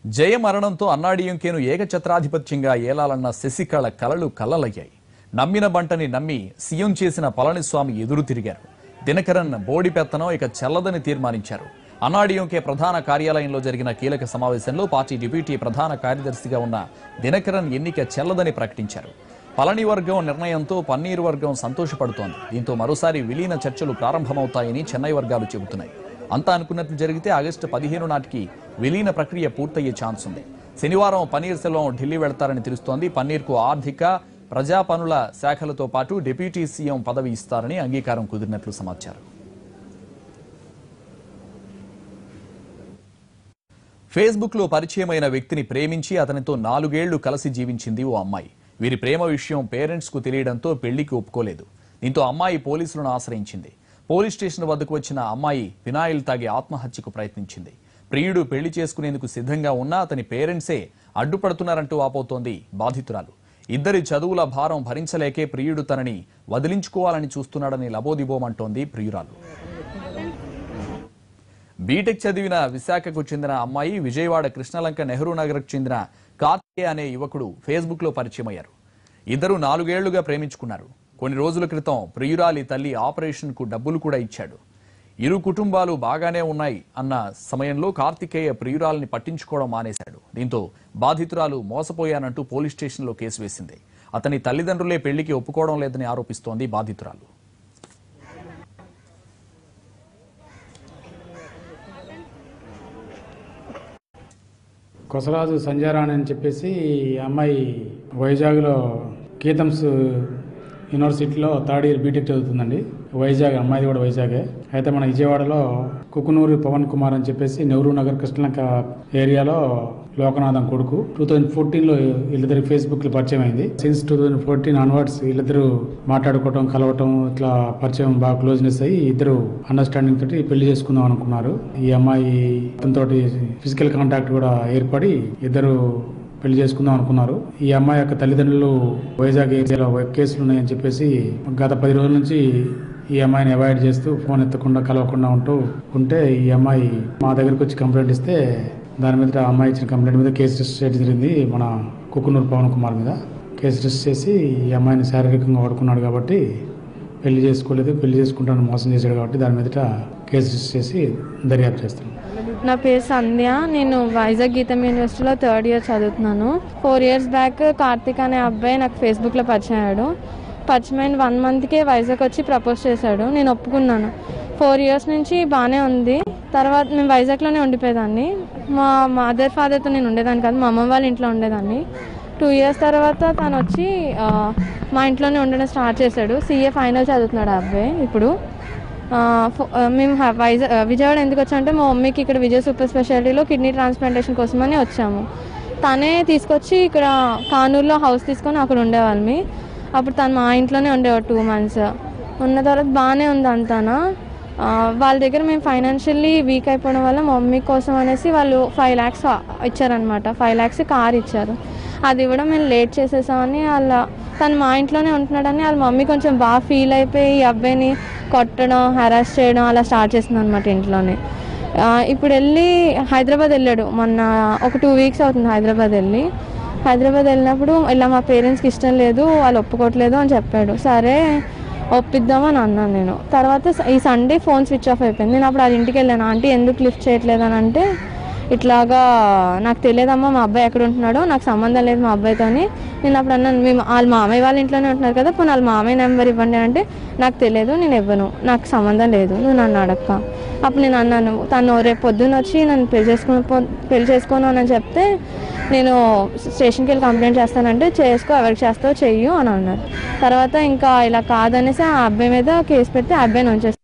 జయ మరణంతో అన్నాడీఎంకేను ఏకఛత్రాధిపత్యంగా ఏలాలన్న శశికళ కలలు కలలయ్యాయి నమ్మిన బంటని నమ్మి సీఎం చేసిన పళనిస్వామి ఎదురు తిరిగారు దినకరన్ బోడి పెత్తనం ఇక చెల్లదని తీర్మానించారు అన్నాడీఎంకే ప్రధాన కార్యాలయంలో జరిగిన కీలక సమావేశంలో పార్టీ డిప్యూటీ ప్రధాన కార్యదర్శిగా ఉన్న దినకరన్ ఎన్నిక చెల్లదని ప్రకటించారు పళని వర్గం నిర్ణయంతో పన్నీరు వర్గం సంతోషపడుతోంది దీంతో మరోసారి విలీన చర్చలు ప్రారంభమవుతాయని చెన్నై వర్గాలు చెబుతున్నాయి అంతా అనుకున్నట్లు జరిగితే ఆగస్టు పదిహేను నాటికి విలీన ప్రక్రియ పూర్తయ్యే ఛాన్స్ ఉంది శనివారం పన్నీర్ సెల్వం ఢిల్లీ వెళ్తారని తెలుస్తోంది పన్నీర్కు ఆర్థిక ప్రజా పనుల శాఖలతో పాటు డిప్యూటీ సీఎం పదవి ఇస్తారని అంగీకారం కుదిరినట్లు సమాచారం ఫేస్బుక్ లో పరిచయమైన వ్యక్తిని ప్రేమించి అతనితో నాలుగేళ్లు కలిసి జీవించింది ఓ అమ్మాయి వీరి ప్రేమ విషయం పేరెంట్స్ కు తెలియడంతో పెళ్లికి ఒప్పుకోలేదు దీంతో అమ్మాయి పోలీసులను ఆశ్రయించింది పోలీస్ స్టేషన్ వద్దకు వచ్చిన అమ్మాయి ఫినాయిల్ తాగి ఆత్మహత్యకు ప్రయత్నించింది ప్రియుడు పెళ్లి చేసుకునేందుకు సిద్ధంగా ఉన్నా అతని పేరెంట్సే అడ్డుపడుతున్నారంటూ ఆపోతోంది బాధితురాలు ఇద్దరి చదువుల భారం భరించలేకే ప్రియుడు తనని వదిలించుకోవాలని చూస్తున్నాడని లబోదిబోమంటోంది ప్రియురాలు బీటెక్ చదివిన విశాఖకు చెందిన అమ్మాయి విజయవాడ కృష్ణలంక నెహ్రూ నగర్కు చెందిన కార్తికేయ అనే యువకుడు ఫేస్బుక్ లో పరిచయమయ్యారు ఇద్దరు నాలుగేళ్లుగా ప్రేమించుకున్నారు కొన్ని రోజుల క్రితం ప్రియురాలి తల్లి ఆపరేషన్ కు డబ్బులు కూడా ఇచ్చాడు ఇరు కుటుంబాలు బాగానే ఉన్నాయి అన్న సమయంలో కార్తికేయ ప్రియురాలిని పట్టించుకోవడం మానేశాడు దీంతో బాధితురాలు మోసపోయానంటూ పోలీస్ స్టేషన్లో కేసు వేసింది అతని తల్లిదండ్రులే పెళ్లికి ఒప్పుకోవడం లేదని ఆరోపిస్తోంది బాధితురాలు కొసరాజు సంజయరాణి అని చెప్పేసి ఈ అమ్మాయి వైజాగ్లో గీతమ్స్ యూనివర్సిటీలో థర్డ్ ఇయర్ బీటెక్ చదువుతుందండి వైజాగ్ అమ్మాయిది కూడా వైజాగే అయితే మన విజయవాడలో కుకునూరి పవన్ కుమార్ అని చెప్పేసి నెహ్రూ నగర్ కృష్ణలంక ఏరియాలో లోకనాథం కొడుకు టూ థౌజండ్ ఫోర్టీన్లో వీళ్ళిద్దరి ఫేస్బుక్ లో పరిచయం అయింది since two thousand fourteen onwards వీళ్ళిద్దరు మాట్లాడుకోవటం కలవటం ఇట్లా పరిచయం బాగా క్లోజ్నెస్ అయ్యి ఇద్దరు అండర్స్టాండింగ్ తోటి పెళ్లి చేసుకుందాం అనుకున్నారు ఈ అమ్మాయి అతనితోటి ఫిజికల్ కాంటాక్ట్ కూడా ఏర్పడి ఇద్దరు పెళ్లి చేసుకుందాం అనుకున్నారు ఈ అమ్మాయి యొక్క తల్లిదండ్రులు వైజాగ్ ఏరియాలో కేసులు ఉన్నాయని చెప్పేసి గత పది రోజుల నుంచి ఈ అమ్మాయిని అవాయిడ్ చేస్తూ ఫోన్ ఎత్తకుండా కలవకుండా ఉంటూ ఉంటే ఈ అమ్మాయి మా దగ్గరకు వచ్చి కంప్లైంట్ ఇస్తే దాని మీద ఆ అమ్మాయి ఇచ్చిన కంప్లైంట్ మీద కేసు రిజిస్టర్ చేయడం జరిగింది మన కుక్కునూరు పవన్ కుమార్ మీద కేసు రిజిస్టర్ చేసి ఈ అమ్మాయిని శారీరకంగా వాడుకున్నాడు కాబట్టి పెళ్లి చేసుకోలేదు పెళ్లి చేసుకుంటాను మోసం చేశాడు కాబట్టి దాని మీదట కేసు రిజిస్టర్ చేసి దర్యాప్తు చేస్తాను నా పేరు సంధ్య నేను వైజాగ్ గీతం యూనివర్సిటీలో థర్డ్ ఇయర్ చదువుతున్నాను ఫోర్ ఇయర్స్ బ్యాక్ కార్తిక్ అనే అబ్బాయి నాకు ఫేస్బుక్లో పరిచయం అయ్యాడు పరిచయమైన వన్ మంత్కే వైజాగ్ వచ్చి ప్రపోజ్ చేశాడు నేను ఒప్పుకున్నాను ఫోర్ ఇయర్స్ నుంచి బాగానే ఉంది తర్వాత మేము వైజాగ్లోనే ఉండిపోయేదాన్ని మా మదర్ ఫాదర్తో నేను ఉండేదాన్ని కాదు మా అమ్మ వాళ్ళ ఇంట్లో ఉండేదాన్ని టూ ఇయర్స్ తర్వాత తను వచ్చి ఆ, మా ఇంట్లోనే ఉండడం స్టార్ట్ చేశాడు సీఏ ఫైనల్ చదువుతున్నాడు ఆ అబ్బాయి ఇప్పుడు ఆ, ఫో- ఆ, మేము హ- వైజాగ్ ఆ, విజయవాడ ఎందుకు వచ్చామంటే మా మమ్మీకి ఇక్కడ విజయ్ సూపర్ స్పెషాలిటీలో కిడ్నీ ట్రాన్స్ప్లాంటేషన్ కోసమని వచ్చాము తనే తీసుకొచ్చి ఇక్కడ కానూరులో హౌస్ తీసుకొని అక్కడ ఉండేవాళ్ళమి అప్పుడు తను మా ఇంట్లోనే ఉండేవాడు టూ మంత్స్ ఉన్న తర్వాత బాగానే ఉంది అంతానా ఆ, వాళ్ళ దగ్గర మేము ఫైనాన్షియల్లీ వీక్ అయిపోవడం వల్ల మా మమ్మీ కోసం అనేసి వాళ్ళు ఫైవ్ ల్యాక్స్ ఇచ్చారనమాట ఫైవ్ ల్యాక్స్ కార్ ఇచ్చారు అది ఇవ్వడం మేము లేట్ చేసేసామని వాళ్ళ తను మా ఇంట్లోనే ఉంటున్నాడని వాళ్ళ మమ్మీ కొంచెం బాగా ఫీల్ అయిపోయి ఈ అబ్బాయిని కొట్టడం హెరాస్ చేయడం అలా స్టార్ట్ చేసింది అనమాట ఇంట్లోనే ఆ, ఇప్పుడు వెళ్ళి హైదరాబాద్ వెళ్ళాడు మొన్న ఒక టూ వీక్స్ అవుతుంది హైదరాబాద్ వెళ్ళి హైదరాబాద్ వెళ్ళినప్పుడు ఇలా మా పేరెంట్స్కి ఇష్టం లేదు వాళ్ళు ఒప్పుకోవట్లేదు అని చెప్పాడు సరే ఒప్పిద్దామని అన్నాను నేను తర్వాత స- ఈ సండే ఫోన్ స్విచ్ ఆఫ్ అయిపోయింది నేను అప్పుడు వాళ్ళ ఇంటికి వెళ్ళాను ఆంటీ ఎందుకు లిఫ్ట్ చేయట్లేదు అని అంటే ఇట్లాగా నాకు తెలియదమ్మా మా అబ్బాయి ఎక్కడ ఉంటున్నాడో నాకు సంబంధం లేదు మా అబ్బాయితోని నేను అప్పుడు అన్నాను మేము వాళ్ళ మామయ్య వాళ్ళ ఇంట్లోనే ఉంటున్నారు కదా పోనీ వాళ్ళ మామయ్య నెంబర్ ఇవ్వండి అంటే నాకు తెలియదు నేను ఇవ్వను నాకు సంబంధం లేదు నువ్వు నన్ను అడక్క అప్పుడు నేను అన్నాను తను రేపు పొద్దున్న వచ్చి నన్ను పెళ్లి చేసుకుని పో- పెళ్లి చేసుకోను అని చెప్తే నేను స్టేషన్కి వెళ్ళి కంప్లైంట్ చేస్తానంటే చేసుకో ఎవరికి చేస్తావో చెయ్యు అని అన్నారు తర్వాత ఇంకా ఇలా కాదనేసి ఆ అబ్బాయి మీద కేసు పెడితే ఆ అబ్బాయిని ఉంచేసారు